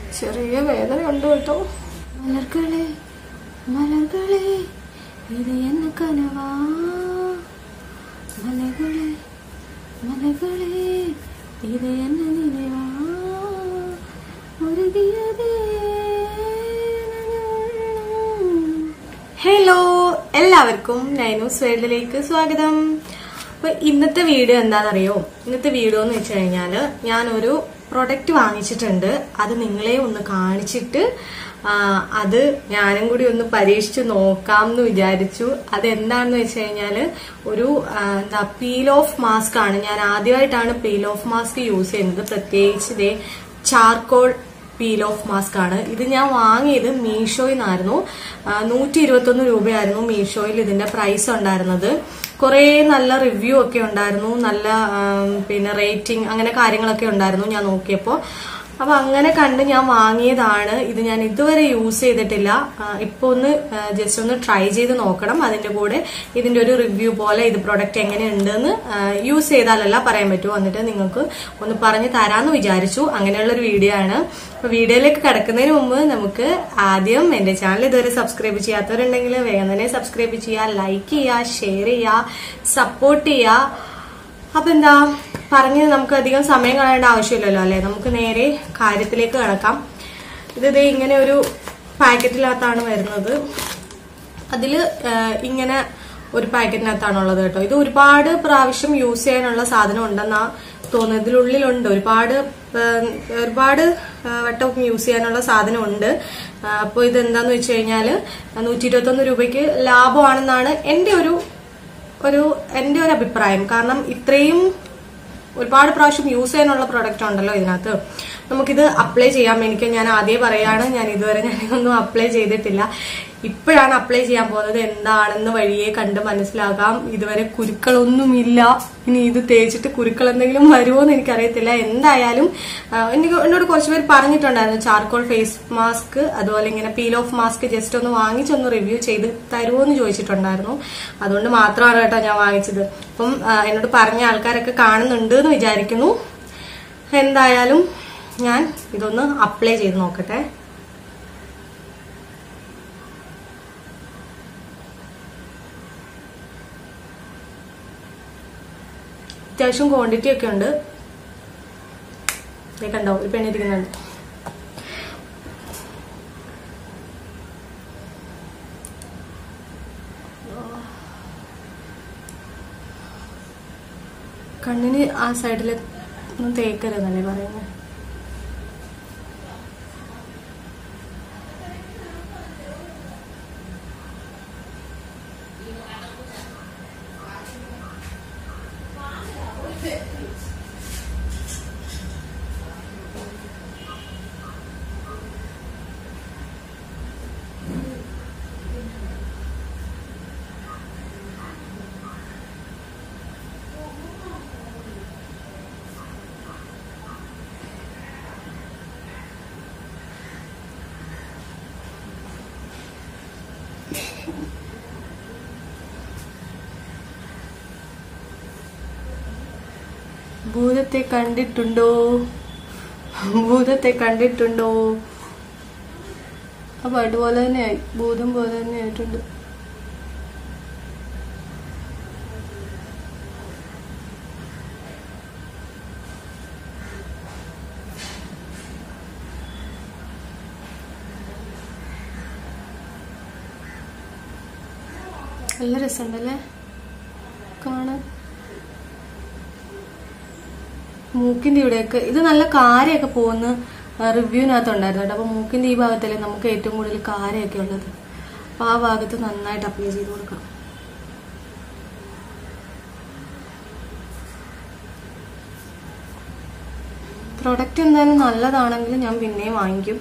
ചെറിയ വേദന ഉണ്ട് കേട്ടോ മലർകളെ മലർകളെ ഇത് എന്ന കനവാ മലകളെ മലകളെ ഇത് എന്ന നിലവാ ഒരുകിയതേ ഹലോ എല്ലാവർക്കും നൈനൂസ് വേൾഡിലേക്ക് സ്വാഗതം അപ്പൊ ഇന്നത്തെ വീഡിയോ എന്താണെന്നറിയോ ഇന്നത്തെ വീഡിയോ എന്ന് വെച്ച് കഴിഞ്ഞാല് ഞാനൊരു പ്രൊഡക്റ്റ് വാങ്ങിച്ചിട്ടുണ്ട് അത് നിങ്ങളെ ഒന്ന് കാണിച്ചിട്ട് ആ, അത് ഞാനും കൂടി ഒന്ന് പരീക്ഷിച്ച് നോക്കാം എന്ന് വിചാരിച്ചു അത് എന്താണെന്ന് വെച്ച് കഴിഞ്ഞാല് ഒരു ആ, എന്താ പീൽ ഓഫ് മാസ്ക് ആണ് ഞാൻ ആദ്യമായിട്ടാണ് പീൽ ഓഫ് മാസ്ക് യൂസ് ചെയ്യുന്നത് പ്രത്യേകിച്ച് ഇതേ ചാർക്കോൾ പീൽ ഓഫ് മാസ്ക് ആണ് ഇത് ഞാൻ വാങ്ങിയത് മീഷോയിൽ നിന്നായിരുന്നു നൂറ്റി ഇരുപത്തൊന്ന് രൂപയായിരുന്നു മീഷോയിൽ ഇതിന്റെ പ്രൈസ് ഉണ്ടായിരുന്നത് കുറേ നല്ല റിവ്യൂ ഒക്കെ ഉണ്ടായിരുന്നു നല്ല ആം, പിന്നെ റേറ്റിംഗ് അങ്ങനെ കാര്യങ്ങളൊക്കെ ഉണ്ടായിരുന്നു ഞാൻ നോക്കിയപ്പോൾ അപ്പൊ അങ്ങനെ കണ്ട് ഞാൻ വാങ്ങിയതാണ് ഇത് ഞാൻ ഇതുവരെ യൂസ് ചെയ്തിട്ടില്ല ആ, ഇപ്പൊ ഒന്ന് ജസ്റ്റ് ഒന്ന് ട്രൈ ചെയ്ത് നോക്കണം അതിന്റെ കൂടെ ഇതിന്റെ ഒരു റിവ്യൂ പോലെ ഇത് പ്രൊഡക്റ്റ് എങ്ങനെയുണ്ടെന്ന് യൂസ് ചെയ്താലല്ല പറയാൻ പറ്റുമോ എന്നിട്ട് നിങ്ങൾക്ക് ഒന്ന് പറഞ്ഞു തരാന്ന് വിചാരിച്ചു അങ്ങനെയുള്ള ഒരു വീഡിയോ ആണ് അപ്പൊ വീഡിയോയിലേക്ക് കിടക്കുന്നതിന് മുമ്പ് നമുക്ക് ആദ്യം എന്റെ ചാനൽ ഇതുവരെ സബ്സ്ക്രൈബ് ചെയ്യാത്തവരുണ്ടെങ്കിൽ വേഗം തന്നെ സബ്സ്ക്രൈബ് ചെയ്യുക ലൈക്ക് ചെയ്യുക ഷെയർ ചെയ്യുക സപ്പോർട്ട് ചെയ്യുക അപ്പൊ എന്താ പറഞ്ഞ് നമുക്ക് അധികം സമയം കളയേണ്ട ആവശ്യമില്ലല്ലോ അല്ലെ നമുക്ക് നേരെ കാര്യത്തിലേക്ക് കിടക്കാം ഇത് ദേ ഇങ്ങനെ ഒരു പാക്കറ്റിനകത്താണ് വരുന്നത് അതില് ആ, ഇങ്ങനെ ഒരു പാക്കറ്റിനകത്താണുള്ളത് കേട്ടോ ഇത് ഒരുപാട് പ്രാവശ്യം യൂസ് ചെയ്യാനുള്ള സാധനം ഉണ്ടെന്നാ തോന്നുന്നത് ഇതിലുള്ളിലുണ്ട് ഒരുപാട് ആ, ഒരുപാട് ആ, വട്ടം യൂസ് ചെയ്യാനുള്ള സാധനം ഉണ്ട് അപ്പോൾ ഇത് എന്താന്ന് വെച്ച് കഴിഞ്ഞാല് നൂറ്റി ഇരുപത്തൊന്ന് രൂപയ്ക്ക് ലാഭമാണെന്നാണ് എന്റെ ഒരു ഒരു എന്റെ ഒരു അഭിപ്രായം കാരണം ഇത്രയും ഒരുപാട് പ്രാവശ്യം യൂസ് ചെയ്യാനുള്ള പ്രൊഡക്റ്റ് ഉണ്ടല്ലോ ഇതിനകത്ത് നമുക്കിത് അപ്ലൈ ചെയ്യാൻ എനിക്ക് ഞാൻ ആദ്യം പറയാണ് ഞാൻ ഇതുവരെ ഞാനിതൊന്നും അപ്ലൈ ചെയ്തിട്ടില്ല ഇപ്പോഴാണ് അപ്ലൈ ചെയ്യാൻ പോകുന്നത് എന്താണെന്ന് വഴിയെ കണ്ട് മനസ്സിലാകാം ഇതുവരെ കുരുക്കളൊന്നുമില്ല ഇനി ഇത് തേച്ചിട്ട് കുരുക്കൾ എന്തെങ്കിലും വരുമോ എന്ന് എനിക്കറിയത്തില്ല എന്തായാലും ആ, എനിക്ക് എന്നോട് കുറച്ച് പേര് പറഞ്ഞിട്ടുണ്ടായിരുന്നു ചാർക്കോൾ ഫേസ് മാസ്ക് അതുപോലെ ഇങ്ങനെ പീൽ ഓഫ് മാസ്ക് ജസ്റ്റ് ഒന്ന് വാങ്ങിച്ചൊന്ന് റിവ്യൂ ചെയ്ത് തരുമോ എന്ന് ചോദിച്ചിട്ടുണ്ടായിരുന്നു അതുകൊണ്ട് മാത്രമാണ് കേട്ടോ ഞാൻ വാങ്ങിച്ചത് അപ്പം ആ, എന്നോട് പറഞ്ഞ ആൾക്കാരൊക്കെ കാണുന്നുണ്ട് എന്ന് വിചാരിക്കുന്നു എന്തായാലും ഞാൻ ഇതൊന്ന് അപ്ലൈ ചെയ്ത് നോക്കട്ടെ അത്യാവശ്യം ക്വാണ്ടിറ്റി ഒക്കെ ഉണ്ട് ദേ കണ്ടോ ഒരു പെണ്ണിരിക്കുന്നുണ്ട് കണ്ണിന് ആ സൈഡിൽ ഒന്നും തേക്കരുതല്ലേ പറയുന്നത് ഭൂതത്തെ കണ്ടിട്ടുണ്ടോ ഭൂതത്തെ കണ്ടിട്ടുണ്ടോ അപ്പൊ അതുപോലെ തന്നെയായി ഭൂതം പോലെ തന്നെ ആയിട്ടുണ്ട് നല്ല രസമുണ്ടല്ലേ കാണാൻ മൂക്കിന്റെ ഇവിടെയൊക്കെ ഇത് നല്ല കാരയൊക്കെ പോകുന്ന റിവ്യൂവിനകത്ത് ഉണ്ടായിരുന്നു കേട്ടോ അപ്പൊ മൂക്കിന്റെ ഈ ഭാഗത്തല്ലേ നമുക്ക് ഏറ്റവും കൂടുതൽ കാരയൊക്കെ ഉള്ളത് അപ്പൊ ആ ഭാഗത്ത് നന്നായിട്ട് അപ്ലൈ ചെയ്ത് കൊടുക്കാം പ്രൊഡക്റ്റ് എന്തായാലും നല്ലതാണെങ്കിൽ ഞാൻ പിന്നെയും വാങ്ങിക്കും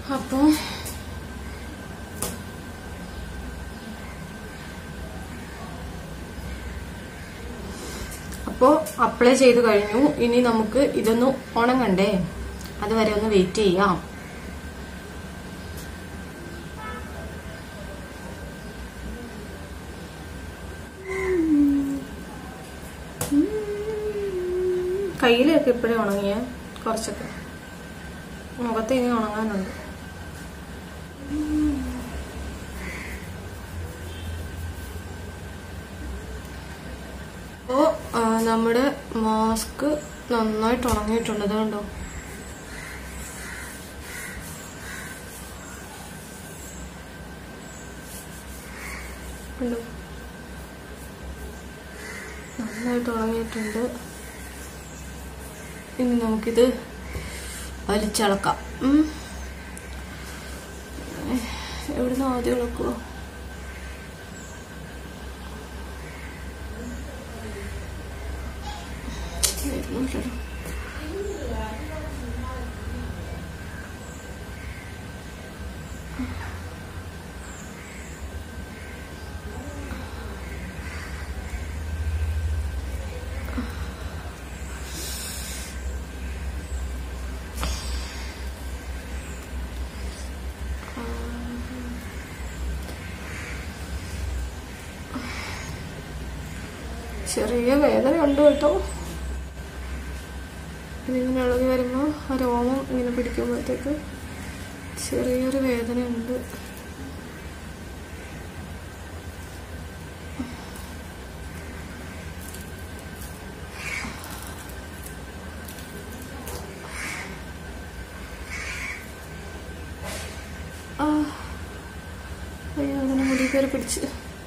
അപ്പോൾ അപ്പോൾ അപ്ലൈ ചെയ്ത് കഴിഞ്ഞു ഇനി നമുക്ക് ഇതൊന്ന് ഉണങ്ങണ്ടേ അതുവരെ ഒന്ന് വെയിറ്റ് ചെയ്യാം കയ്യിലൊക്കെ ഇപ്പോഴേ ഉണങ്ങിയ കുറച്ചൊക്കെ മുഖത്ത് ഇനി ഉണങ്ങാനുണ്ട് അപ്പോൾ നമ്മുടെ മാസ്ക് നന്നായിട്ട് ഉണങ്ങിയിട്ടുണ്ട് ഇത് കണ്ടോ കണ്ടോ നന്നായിട്ട് ഉണങ്ങിയിട്ടുണ്ട് ഇനി നമുക്കിത് വലിച്ചളക്കാം ഉം. എവിടുന്ന് ആദ്യം ഇളക്കുവോ വരുന്നില്ലല്ലോ ചെറിയ വേദന ഉണ്ട് കേട്ടോ ഇതിങ്ങനെ ഇളകി വരുമ്പോൾ ആ രോമം ഇങ്ങനെ പിടിക്കുമ്പോഴത്തേക്ക് ചെറിയൊരു വേദനയുണ്ട് ആ അയ്യോ അതിനെ മുടി കയറി പിടിച്ച്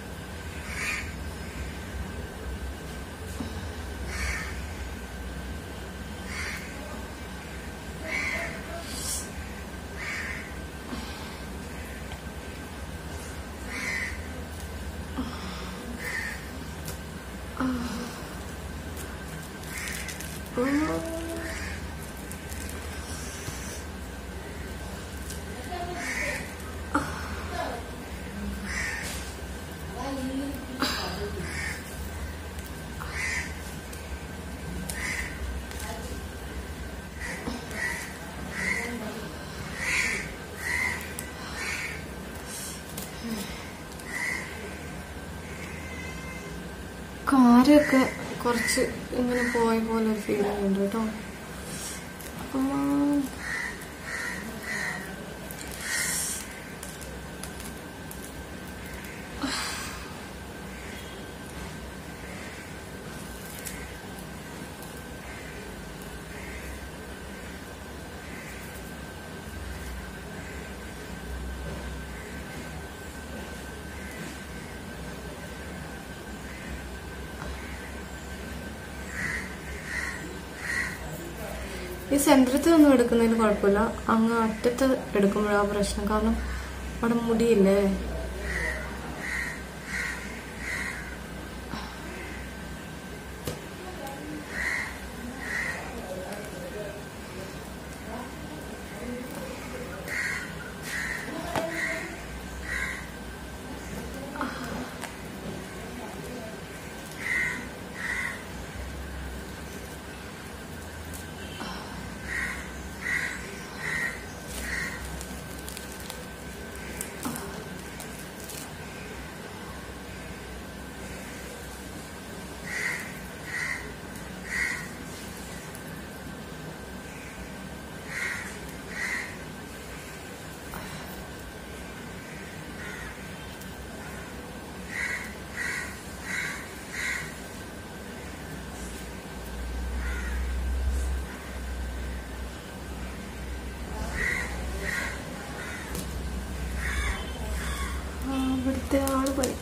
കാരൊക്കെ കുറച്ച് ഇങ്ങനെ പോയ പോലെ ഒരു ഫീലിംഗ് ഉണ്ട് കേട്ടോ അമ്മ. ഈ സെൻറ്ററത്തിൽ ഒന്നും എടുക്കുന്നതിന് കുഴപ്പമില്ല അങ്ങ് അറ്റത്ത് എടുക്കുമ്പോഴാണ് പ്രശ്നം കാരണം അവിടെ മുടിയില്ലേ ആ, ഇവിടുത്തെ ആള് പോയി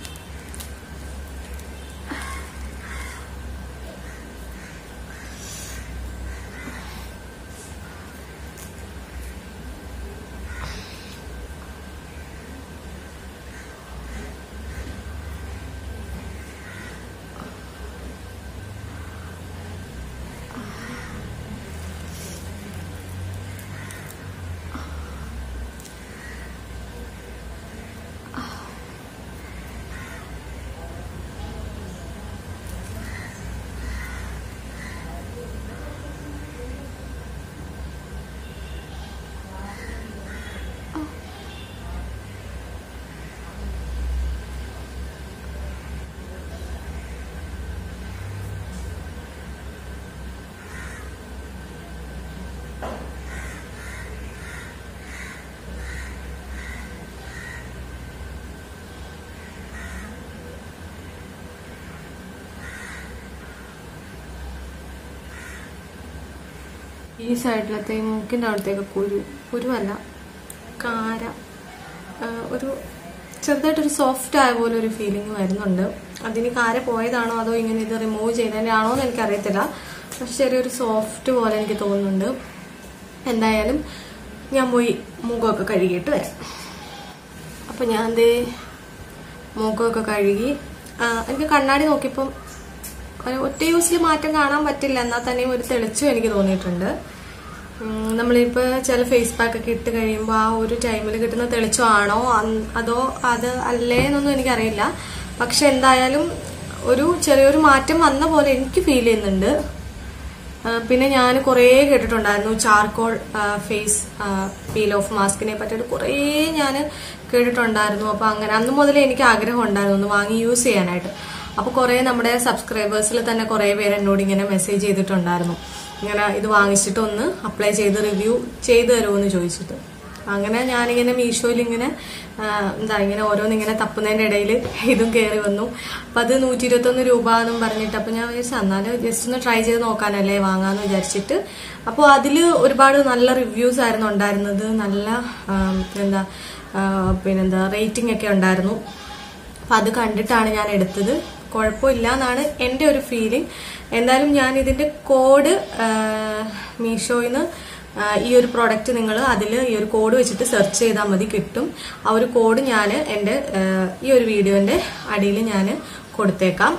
ഈ സൈഡിലത്തെ ഈ മൂക്കിൻ്റെ അവിടത്തേക്ക് കുരു കുരുവല്ല കാര ആ, ഒരു ചെറുതായിട്ടൊരു സോഫ്റ്റ് ആയ പോലെ ഒരു ഫീലിംഗ് വരുന്നുണ്ട് അതിന് കാര പോയതാണോ അതോ ഇങ്ങനെ ഇത് റിമൂവ് ചെയ്തതിൻ്റെ ആണോ എന്ന് എനിക്കറിയത്തില്ല പക്ഷെ ചെറിയൊരു സോഫ്റ്റ് പോലെ എനിക്ക് തോന്നുന്നുണ്ട് എന്തായാലും ഞാൻ പോയി മുഖമൊക്കെ കഴുകിയിട്ട് വരാം അപ്പം ഞാൻ ദേ മുഖമൊക്കെ കഴുകി ആ, എനിക്ക് കണ്ണാടി നോക്കിയപ്പം ഒരു ഒറ്റ യൂസിൽ മാറ്റം കാണാൻ പറ്റില്ല എന്നാൽ തന്നെയും ഒരു തെളിച്ചും എനിക്ക് തോന്നിയിട്ടുണ്ട് ഉം, നമ്മളിപ്പോൾ ചില ഫേസ് പാക്ക് ഒക്കെ ഇട്ട് കഴിയുമ്പോൾ ആ ഒരു ടൈമിൽ കിട്ടുന്ന തെളിച്ചമാണോ അൻ- അതോ അത് അല്ലേ എന്നൊന്നും എനിക്കറിയില്ല പക്ഷെ എന്തായാലും ഒരു ചെറിയൊരു മാറ്റം വന്ന പോലെ എനിക്ക് ഫീൽ ചെയ്യുന്നുണ്ട് ആ, പിന്നെ ഞാൻ കുറേ കേട്ടിട്ടുണ്ടായിരുന്നു ചാർക്കോൾ ഫേസ് പീൽ ഓഫ് മാസ്കിനെ പറ്റിയിട്ട് കുറേ ഞാൻ കേട്ടിട്ടുണ്ടായിരുന്നു അപ്പോൾ അങ്ങനെ അന്ന് മുതലേ എനിക്ക് ആഗ്രഹം ഉണ്ടായിരുന്നു ഒന്ന് വാങ്ങി യൂസ് ചെയ്യാനായിട്ട് അപ്പോൾ കുറേ നമ്മുടെ സബ്സ്ക്രൈബേഴ്സിൽ തന്നെ കുറേ പേര് എന്നോട് ഇങ്ങനെ മെസ്സേജ് ചെയ്തിട്ടുണ്ടായിരുന്നു ഇങ്ങനെ ഇത് വാങ്ങിച്ചിട്ട് ഒന്ന് അപ്ലൈ ചെയ്ത് റിവ്യൂ ചെയ്തു തരുമോ എന്ന് ചോദിച്ചിട്ട് അങ്ങനെ ഞാനിങ്ങനെ മീഷോയിൽ ഇങ്ങനെ ആ, എന്താ ഇങ്ങനെ ഓരോന്നിങ്ങനെ തപ്പുന്നതിൻ്റെ ഇടയിൽ ഇതും കയറി വന്നു അപ്പം അത് നൂറ്റി ഇരുപത്തൊന്ന് രൂപ എന്നും പറഞ്ഞിട്ട് അപ്പം ഞാൻ വിചാരിച്ചു എന്നാലും ജസ്റ്റ് ഒന്ന് ട്രൈ ചെയ്ത് നോക്കാനല്ലേ വാങ്ങാന്ന് വിചാരിച്ചിട്ട് അപ്പോൾ അതിൽ ഒരുപാട് നല്ല റിവ്യൂസ് ആയിരുന്നു ഉണ്ടായിരുന്നത് നല്ല ആ, എന്താ ആ, പിന്നെന്താ റേറ്റിംഗ് ഒക്കെ ഉണ്ടായിരുന്നു അപ്പം അത് കണ്ടിട്ടാണ് ഞാൻ എടുത്തത് കുഴപ്പമില്ല എന്നാണ് എൻ്റെ ഒരു ഫീലിംഗ് എന്തായാലും ഞാൻ ഇതിൻ്റെ കോഡ് മീഷോയിൽ നിന്ന് ഈ ഒരു പ്രോഡക്റ്റ് നിങ്ങൾ അതിൽ ഈ ഒരു കോഡ് വെച്ചിട്ട് സെർച്ച് ചെയ്താൽ മതി കിട്ടും ആ ഒരു കോഡ് ഞാൻ എൻ്റെ ആ, ഈ ഒരു വീഡിയോൻ്റെ അടിയിൽ ഞാൻ കൊടുത്തേക്കാം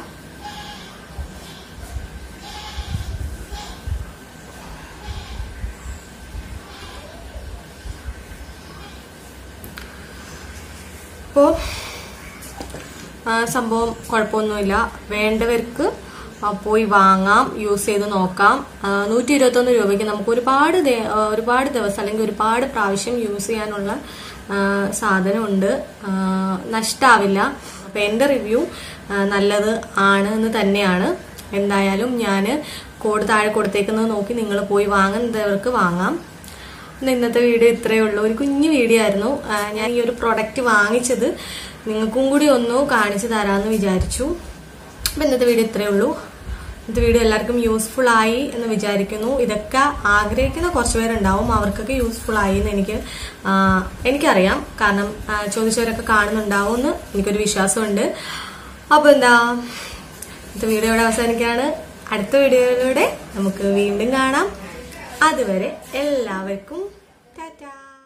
അപ്പോൾ ആ, സംഭവം കുഴപ്പമൊന്നുമില്ല വേണ്ടവർക്ക് ആ, പോയി വാങ്ങാം യൂസ് ചെയ്ത് നോക്കാം നൂറ്റി ഇരുപത്തൊന്ന് രൂപയ്ക്ക് നമുക്ക് ഒരുപാട് ദേ- ആ, ഒരുപാട് ദിവസം അല്ലെങ്കിൽ ഒരുപാട് പ്രാവശ്യം യൂസ് ചെയ്യാനുള്ള ആ, സാധനമുണ്ട് ആ, നഷ്ടാവില്ല അപ്പം എൻ്റെ റിവ്യൂ നല്ലത് ആണ് എന്ന് തന്നെയാണ് എന്തായാലും ഞാൻ കോഡ് താഴെ കൊടുത്തേക്കുന്നത് നോക്കി നിങ്ങൾ പോയി വാങ്ങുന്നവർക്ക് വാങ്ങാം ഇന്ന് ഇന്നത്തെ വീഡിയോ ഇത്രയേ ഉള്ളൂ ഒരു കുഞ്ഞു വീഡിയോ ആയിരുന്നു ആ, ഞാൻ ഈ ഒരു പ്രൊഡക്റ്റ് വാങ്ങിച്ചത് നിങ്ങൾക്കും കൂടി ഒന്ന് കാണിച്ചു തരാമെന്ന് വിചാരിച്ചു അപ്പം ഇന്നത്തെ വീഡിയോ ഇത്രയേ ഉള്ളൂ ഇന്നത്തെ വീഡിയോ എല്ലാവർക്കും യൂസ്ഫുൾ ആയി എന്ന് വിചാരിക്കുന്നു ഇതൊക്കെ ആഗ്രഹിക്കുന്ന കുറച്ച് പേരുണ്ടാവും അവർക്കൊക്കെ യൂസ്ഫുൾ ആയി എന്ന് എനിക്ക് ആ, എനിക്കറിയാം കാരണം ആ, ചോദിച്ചവരൊക്കെ കാണുന്നുണ്ടാവും എന്ന് എനിക്കൊരു വിശ്വാസമുണ്ട് അപ്പോൾ എന്താ ഇന്നത്തെ വീഡിയോ ഇവിടെ അവസാനിക്കുകയാണ് അടുത്ത വീഡിയോയിലൂടെ നമുക്ക് വീണ്ടും കാണാം അതുവരെ എല്ലാവർക്കും ടാറ്റാ